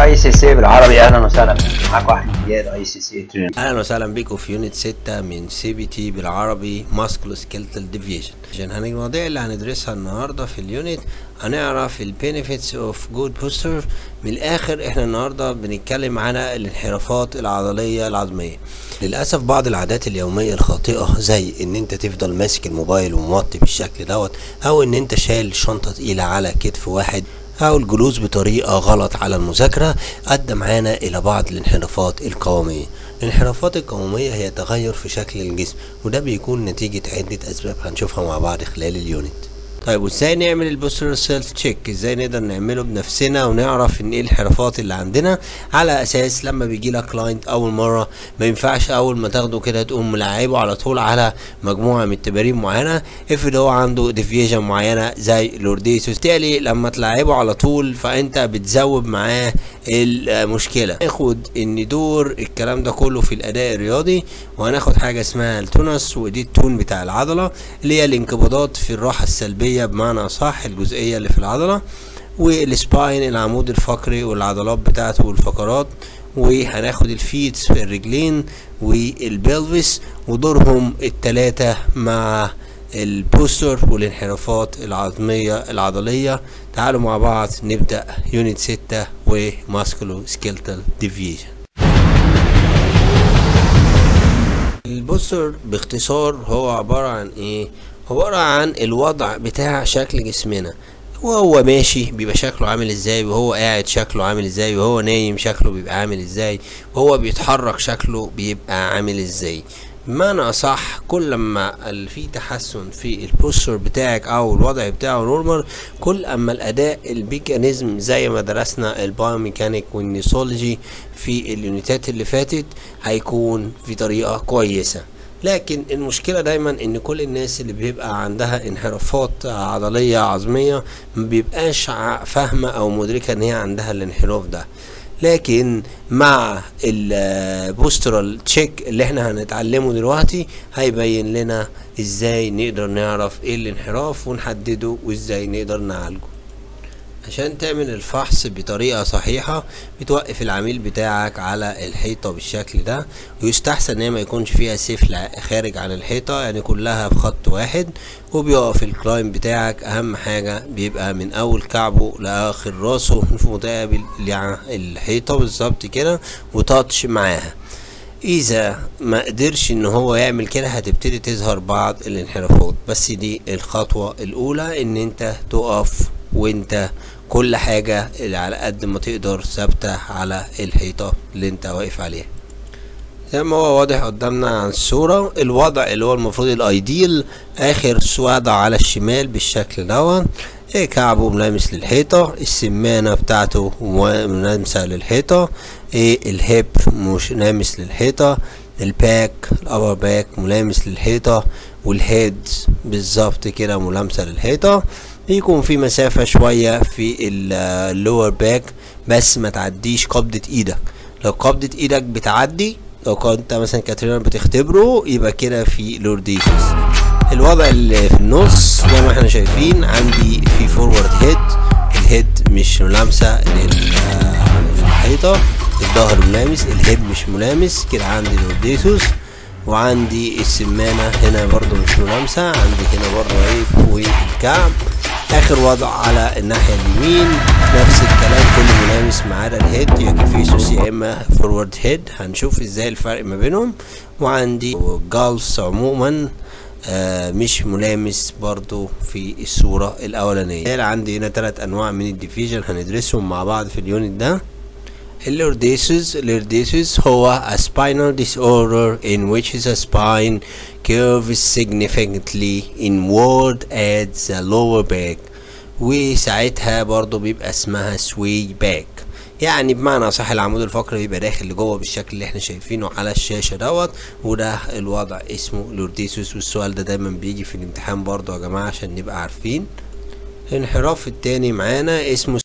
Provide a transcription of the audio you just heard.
اي سي سي بالعربي اهلا وسهلا بيكم معاكم احمد زياد اي سي سي تريننج اهلا وسهلا بيكم في يونت 6 من سي بي تي بالعربي ماسكولو سكيلتال ديفيجن عشان المواضيع اللي هندرسها النهارده في اليونت هنعرف البينيفيتس اوف جود بوستر من الاخر احنا النهارده بنتكلم عن الانحرافات العضليه العظميه للاسف بعض العادات اليوميه الخاطئه زي ان انت تفضل ماسك الموبايل وموطي بالشكل دوت او ان انت شايل شنطه تقيله على كتف واحد أو الجلوس بطريقة غلط على المذاكرة أدى معانا إلى بعض الانحرافات القومية الانحرافات القومية هي تغير في شكل الجسم وده بيكون نتيجة عدة أسباب هنشوفها مع بعض خلال اليونت طيب وازاي نعمل البوستر سيلف تشيك ازاي نقدر نعمله بنفسنا ونعرف ان ايه الانحرافات اللي عندنا على اساس لما بيجي لك كلاينت اول مره ما ينفعش اول ما تاخده كده تقوم ملعبه على طول على مجموعه من التمارين معينه افرض هو عنده ديفيجن معينه زي لورديس بالتالي لما تلعبه على طول فانت بتزود معاه المشكله ناخد ان دور الكلام ده كله في الاداء الرياضي وهناخد حاجه اسمها التونس ودي التون بتاع العضله اللي هي الانقباضات في الراحه السلبيه بمعنى صح الجزئيه اللي في العضله والسباين العمود الفقري والعضلات بتاعته والفقرات وهناخد الفيت في الرجلين والبلفس ودورهم التلاتة مع البوستر والانحرافات العظمية العضلية تعالوا مع بعض نبدأ يونت ستة وماسكولو سكيلتال ديفيجن البوستر باختصار هو عبارة عن ايه عبارة عن الوضع بتاع شكل جسمنا وهو ماشي بيبقى شكله عامل ازاي وهو قاعد شكله عامل ازاي وهو نايم شكله بيبقى عامل ازاي وهو بيتحرك شكله بيبقى عامل ازاي بمعنى اصح كل ما في تحسن في البوستر بتاعك او الوضع بتاعه نورمال كل اما الاداء الميكانيزم زي ما درسنا البايوميكانيك والنيسولوجي في اليونيتات اللي فاتت هيكون في طريقه كويسه لكن المشكله دايما ان كل الناس اللي بيبقى عندها انحرافات عضليه عظميه ما بيبقاش فاهمه او مدركه ان هي عندها الانحراف ده لكن مع البوسترال تشيك اللي احنا هنتعلمه دلوقتي هيبين لنا ازاي نقدر نعرف ايه الانحراف ونحدده وازاي نقدر نعالجه عشان تعمل الفحص بطريقة صحيحة بتوقف العميل بتاعك على الحيطة بالشكل ده ويستحسن ان هي ما يكونش فيها سيف خارج عن الحيطة يعني كلها بخط واحد وبيقف الكلاين بتاعك اهم حاجة بيبقى من اول كعبه لاخر راسه في مقابل الحيطة بالظبط كده وتاتش معاها اذا ما قدرش ان هو يعمل كده هتبتدي تظهر بعض الانحرافات بس دي الخطوة الاولى ان انت تقف وانت كل حاجة اللي على قد ما تقدر ثابتة على الحيطة اللي انت واقف عليها زي ما هو واضح قدامنا على الصورة الوضع اللي هو المفروض الايديل اخر وضع على الشمال بالشكل دوت ايه كعبه ملامس للحيطة السمانة بتاعته ملامسة للحيطة ايه الهيب مش لامس للحيطة الباك الابر باك ملامس للحيطة والهيد بالظبط كده ملامسة للحيطة يكون في مسافة شوية في اللور باك بس ما تعديش قبضة ايدك لو قبضة ايدك بتعدي لو كنت مثلا كاترينا بتختبره يبقى كده في لورديسس الوضع اللي في النص زي ما احنا شايفين عندي في فورورد هيد الهيد مش ملامسة للحيطة الظهر ملامس الهيد مش ملامس كده عندي لورديسوس وعندي السمانة هنا برضو مش ملامسة عندي هنا برضو ايه والكعب اخر وضع على الناحية اليمين نفس الكلام كله ملامس ما عدا الهيد يا كيفيسوس يا اما فورورد هيد هنشوف ازاي الفرق ما بينهم وعندي جالس عموما آه مش ملامس برضو في الصورة الاولانية عندي هنا ثلاث انواع من الديفيجن هندرسهم مع بعض في اليونت ده اللورديسيس اللورديسيس هو a spinal disorder in which the spine curves significantly inward at the lower back وساعتها برضو بيبقى اسمها sway back يعني بمعنى صح العمود الفقري بيبقى داخل لجوه بالشكل اللي احنا شايفينه على الشاشة دوت وده الوضع اسمه لورديسيس والسؤال ده دايما بيجي في الامتحان برضو يا جماعة عشان نبقى عارفين الانحراف التاني معانا اسمه